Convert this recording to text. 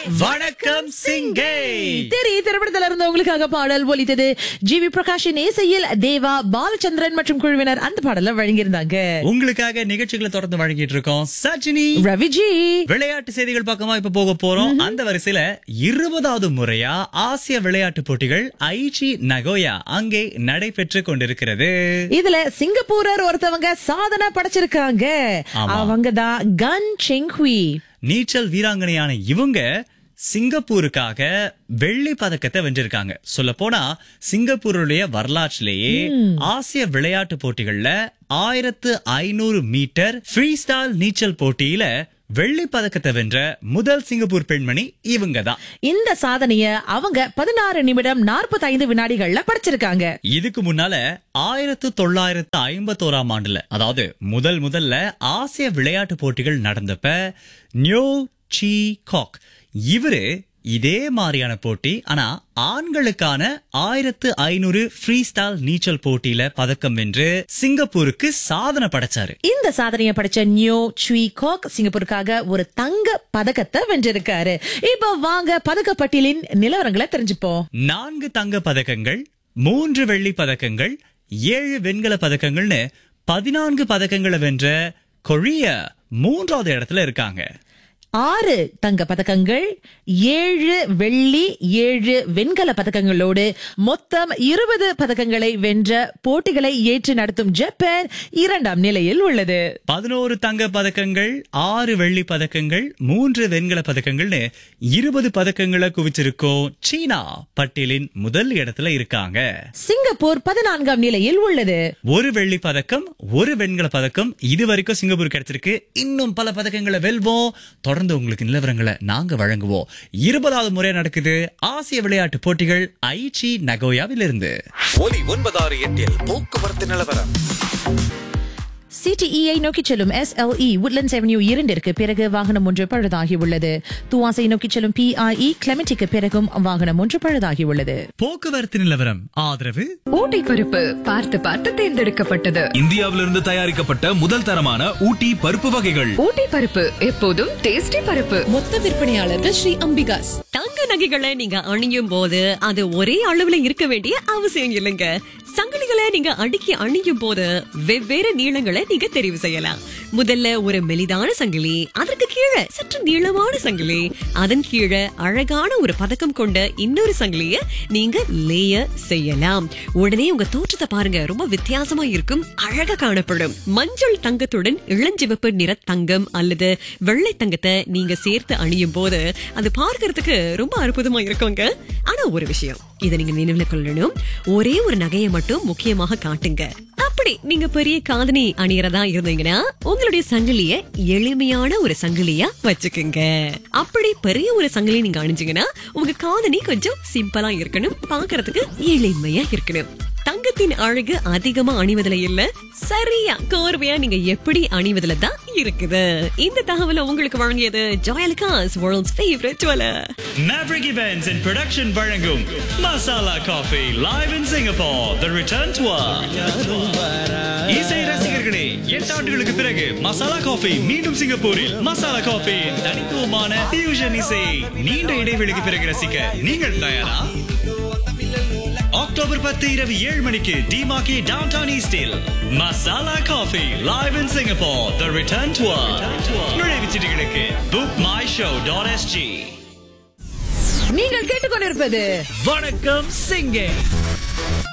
வணக்கம் சிங்கை தெரி திரைப்படத்துல இருந்து உங்களுக்காக பாடல் ஒலித்தது ஜி வி பிரகாஷின் இசையில் தேவா பாலச்சந்திரன் மற்றும் குழுவினர் அந்த பாடல வழங்கியிருந்தாங்க உங்களுக்காக நிகழ்ச்சிகளை தொடர்ந்து வழங்கிட்டு இருக்கோம் சஜினி ரவிஜி விளையாட்டு செய்திகள் பக்கமா இப்ப போக போறோம் அந்த வரிசையில இருபதாவது முறையா ஆசிய விளையாட்டு போட்டிகள் ஐச்சி நகோயா அங்கே நடைபெற்று கொண்டிருக்கிறது இதுல சிங்கப்பூரர் ஒருத்தவங்க சாதனை படைச்சிருக்காங்க ஆமா. அவங்க தான் கன் செங்ஹுய் நீச்சல் வீராங்கனையான இவங்க சிங்கப்பூருக்காக வெள்ளி பதக்கத்தை வென்றிருக்காங்க சொல்ல போனா சிங்கப்பூருடைய வரலாற்றிலேயே ஆசிய விளையாட்டு போட்டிகள்ல ஆயிரத்து ஐநூறு மீட்டர் ஃப்ரீ ஸ்டைல் நீச்சல் போட்டியில வெள்ளி பதக்கத்தை வென்ற முதல் சிங்கப்பூர் பெண்மணி இவங்க தான் இந்த சாதனைய அவங்க பதினாறு நிமிடம் 45 வினாடிகள்ல படைச்சிருக்காங்க இதுக்கு முன்னால ஆயிரத்து தொள்ளாயிரத்து ஐம்பத்தோராம் ஆண்டுல அதாவது முதல் முதல்ல ஆசிய விளையாட்டு போட்டிகள் நடந்தப்ப நியோ சி காக் இவரு இதே மாதிரியான போட்டி ஆனா ஆண்களுக்கான ஆயிரத்து ஐநூறு ஃப்ரீ ஸ்டைல் நீச்சல் போட்டியில பதக்கம் வென்று சிங்கப்பூருக்கு சாதனை படைச்சாரு இந்த சாதனையை படிச்ச நியோ சுவி கோக் சிங்கப்பூருக்காக ஒரு தங்க பதக்கத்தை வென்றிருக்காரு இப்ப வாங்க பதக்கப்பட்டியலின் நிலவரங்களை தெரிஞ்சுப்போம் நான்கு தங்க பதக்கங்கள் மூன்று வெள்ளி பதக்கங்கள் ஏழு வெண்கல பதக்கங்கள்னு பதினான்கு பதக்கங்களை வென்ற கொரியா மூன்றாவது இடத்துல இருக்காங்க ஆறு தங்க பதக்கங்கள் ஏழு வெள்ளி ஏழு வெண்கல பதக்கங்களோடு மொத்தம் இருபது பதக்கங்களை வென்ற போட்டிகளை ஏற்று நடத்தும் ஜப்பான் இரண்டாம் நிலையில் உள்ளது பதினோரு தங்க பதக்கங்கள் ஆறு வெள்ளி பதக்கங்கள் மூன்று வெண்கல பதக்கங்கள்னு இருபது பதக்கங்களை குவிச்சிருக்கோம் சீனா பட்டியலின் முதல் இடத்துல இருக்காங்க சிங்கப்பூர் பதினான்காம் நிலையில் உள்ளது ஒரு வெள்ளி பதக்கம் ஒரு வெண்கல பதக்கம் இது வரைக்கும் சிங்கப்பூர் கிடைச்சிருக்கு இன்னும் பல பதக்கங்களை வெல்வோம் தொடர்ந்து உங்களுக்கு நிலவரங்களை நாங்க வழங்குவோம் இருபதாவது முறை நடக்குது ஆசிய விளையாட்டு போட்டிகள் ஐச்சி நகோயாவில் இருந்து ஒலி ஒன்பதாறு எட்டில் போக்குவரத்து நிலவரம் சிடிஇஐ நோக்கி செல்லும் எஸ்எல்இ உட்லண்ட்ஸ் அவென்யூ இரண்டிற்கு பிறகு வாகனம் ஒன்று பழுதாகி உள்ளது துவாசை நோக்கி செல்லும் பிஐஇ கிளமெட்டிக்கு பிறகும் வாகனம் ஒன்று பழுதாகி உள்ளது போக்குவரத்து நிலவரம் ஆதரவு ஊட்டி பருப்பு பார்த்து பார்த்து தேர்ந்தெடுக்கப்பட்டது இந்தியாவிலிருந்து தயாரிக்கப்பட்ட முதல் தரமான ஊட்டி பருப்பு வகைகள் ஊட்டி பருப்பு எப்போதும் டேஸ்டி பருப்பு மொத்த விற்பனையாளர்கள் ஸ்ரீ அம்பிகாஸ் தங்க நகைகளை நீங்க அணியும் போது அது ஒரே அளவுல இருக்க வேண்டிய அவசியம் இல்லைங்க சங்கிலிகளை நீங்க அடுக்கி அணியும் போது வெவ்வேறு நீளங்களை நீங்க தெரிவு செய்யலாம் முதல்ல ஒரு மெலிதான சங்கிலி அதற்கு கீழே சற்று நீளமான சங்கிலி அதன் கீழே அழகான ஒரு பதக்கம் கொண்ட இன்னொரு சங்கிலிய நீங்க லேயர் செய்யலாம் உடனே உங்க தோற்றத்தை பாருங்க ரொம்ப வித்தியாசமா இருக்கும் அழகா காணப்படும் மஞ்சள் தங்கத்துடன் இளஞ்சிவப்பு நிற தங்கம் அல்லது வெள்ளை தங்கத்தை நீங்க சேர்த்து அணியும் போது அது பார்க்கறதுக்கு ரொம்ப அற்புதமா இருக்குங்க ஆனா ஒரு விஷயம் இதை நீங்க நினைவுல கொள்ளணும் ஒரே ஒரு நகையை மட்டும் முக்கியமாக காட்டுங்க அப்படி நீங்க பெரிய காதணி அணியறதா இருந்தீங்கன்னா உங்களுடைய சங்கிலிய எளிமையான ஒரு சங்கிலியா வச்சுக்குங்க அப்படி பெரிய ஒரு சங்கிலி நீங்க அணிஞ்சீங்கன்னா உங்க காதணி கொஞ்சம் சிம்பிளா இருக்கணும் பார்க்கறதுக்கு எளிமையா இருக்கணும் தங்கத்தின் அழகு அதிகமா அணிவதுல இல்ல சரியா கோர்வையா நீங்க எப்படி அணிவதுல தான் இருக்குது இந்த தகவலை உங்களுக்கு வழங்கியது Joyalukkas world's favourite jeweller Maverick Events and Production வழங்கும் Masala Coffee live in Singapore the return tour இசை ரசிகர்களே எட்டு ஆண்டுகளுக்கு பிறகு மசாலா காஃபி மீண்டும் சிங்கப்பூரில் மசாலா காஃபி தனித்துவமான fusion இசை நீண்ட இடைவெளிக்கு பிறகு ரசிக்க நீங்கள் தயாரா அக்டோபர் பத்து இரவு ஏழு மணிக்கு டிமாக்கி டவுன் டவுன் ஈஸ்டில் Masala Coffee live in Singapore the return tour நுழைவுச் சீட்டுகளுக்கு book my show dot SG நீங்கள் கேட்டுக்கொண்டிருப்பது வணக்கம் சிங்கே